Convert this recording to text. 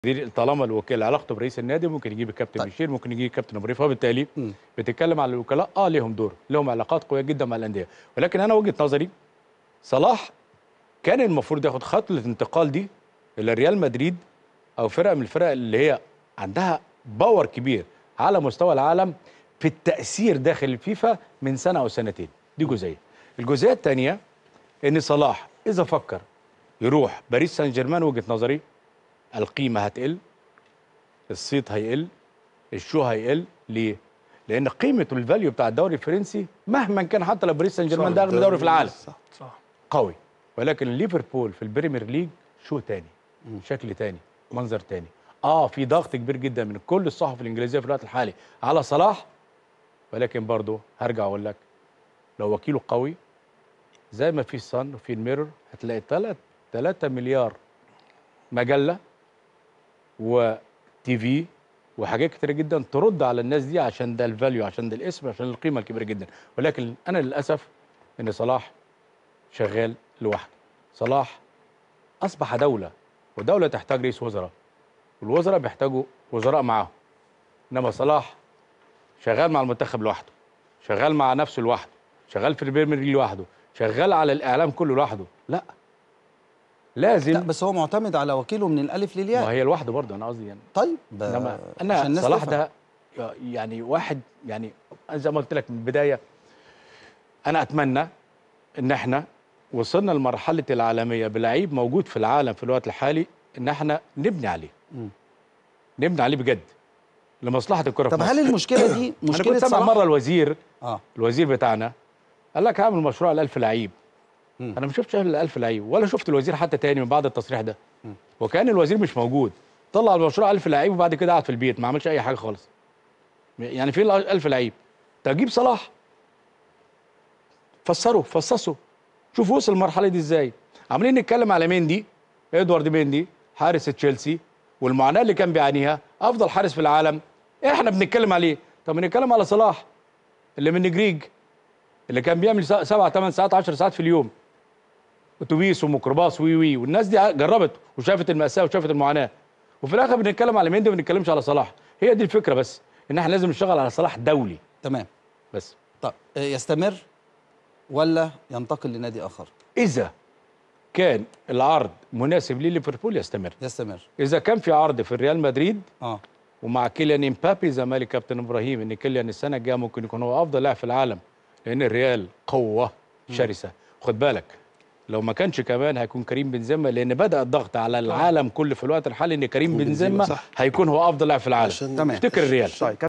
دي طالما الوكيل علاقته برئيس النادي ممكن يجيب الكابتن طيب. بشير ممكن يجيب الكابتن ابو ريف وبالتالي مم. بتتكلم على الوكلاء اه ليهم دور لهم علاقات قويه جدا مع الانديه ولكن انا وجهه نظري صلاح كان المفروض ياخد خطوه الانتقال دي الى ريال مدريد او فرقه من الفرق اللي هي عندها باور كبير على مستوى العالم في التاثير داخل الفيفا من سنه او سنتين دي جزئيه الجزئيه الثانيه ان صلاح اذا فكر يروح باريس سان جيرمان وجهه نظري القيمه هتقل الصيت هيقل الشو هيقل ليه؟ لان قيمه الفاليو بتاع الدوري الفرنسي مهما كان حتى لو باريس سان جيرمان ده اغلى دوري في العالم صح صح قوي ولكن ليفربول في البريمير ليج شو تاني شكل تاني منظر تاني اه في ضغط كبير جدا من كل الصحف الانجليزيه في الوقت الحالي على صلاح ولكن برضه هرجع اقول لك لو وكيله قوي زي ما في الصن وفي الميرور هتلاقي 3 3 مليار مجله وتي في وحاجات كتيره جدا ترد على الناس دي عشان ده الفاليو عشان ده الاسم عشان القيمه الكبيره جدا ولكن انا للاسف ان صلاح شغال لوحده صلاح اصبح دوله ودوله تحتاج رئيس وزراء والوزراء بيحتاجوا وزراء معاهم انما صلاح شغال مع المنتخب لوحده شغال مع نفسه لوحده شغال في البريمير ليج لوحده شغال على الاعلام كله لوحده لا لا لازم بس هو معتمد على وكيله من الالف ما للياء هي لوحده برضه انا قصدي يعني طيب ب- انما عشان انا الناس صلاح تفهم. ده يعني واحد يعني زي ما قلت لك من البدايه انا اتمنى ان احنا وصلنا لمرحله العالميه بلعيب موجود في العالم في الوقت الحالي ان احنا نبني عليه مم. نبني عليه بجد لمصلحه الكره طب في هل مصر. المشكله دي انا مشكله كنت سامع صلاح مره الوزير اه الوزير بتاعنا قال لك هعمل مشروع ل 1000 لعيب مم. انا ما شفتش ال 1000 لعيب ولا شفت الوزير حتى تاني من بعد التصريح ده مم. وكان الوزير مش موجود طلع المشروع 1000 لعيب وبعد كده قعد في البيت ما عملش اي حاجه خالص يعني فين ال 1000 لعيب تجيب صلاح فسره فصصه شوف وصل المرحله دي ازاي عاملين نتكلم على ميندي ادوارد ميندي حارس تشيلسي والمعاناه اللي كان بيعانيها افضل حارس في العالم احنا بنتكلم عليه طب بنتكلم على صلاح اللي من نجريج اللي كان بيعمل سبع- سبع ثمان ساعات 10 ساعات في اليوم اتوبيس وميكروباص وي وي والناس دي جربت وشافت المأساة وشافت المعاناة وفي الاخر بنتكلم على مندي وما بنتكلمش على صلاح هي دي الفكرة بس ان احنا لازم نشتغل على صلاح دولي تمام بس طب آه، يستمر ولا ينتقل لنادي اخر اذا كان العرض مناسب لليفربول يستمر يستمر اذا كان في عرض في الريال مدريد اه ومع كيليان امبابي زي ما قال كابتن ابراهيم ان كيليان السنه الجايه ممكن يكون هو افضل لاعب في العالم لان الريال قوه شرسه خد بالك لو ما كانش كمان هيكون كريم بنزيما لان بدا الضغط على العالم كله في الوقت الحالي ان كريم وبنزيما بنزيما صح. هيكون هو افضل لاعب في العالم عشان تمام. افتكر الريال طيب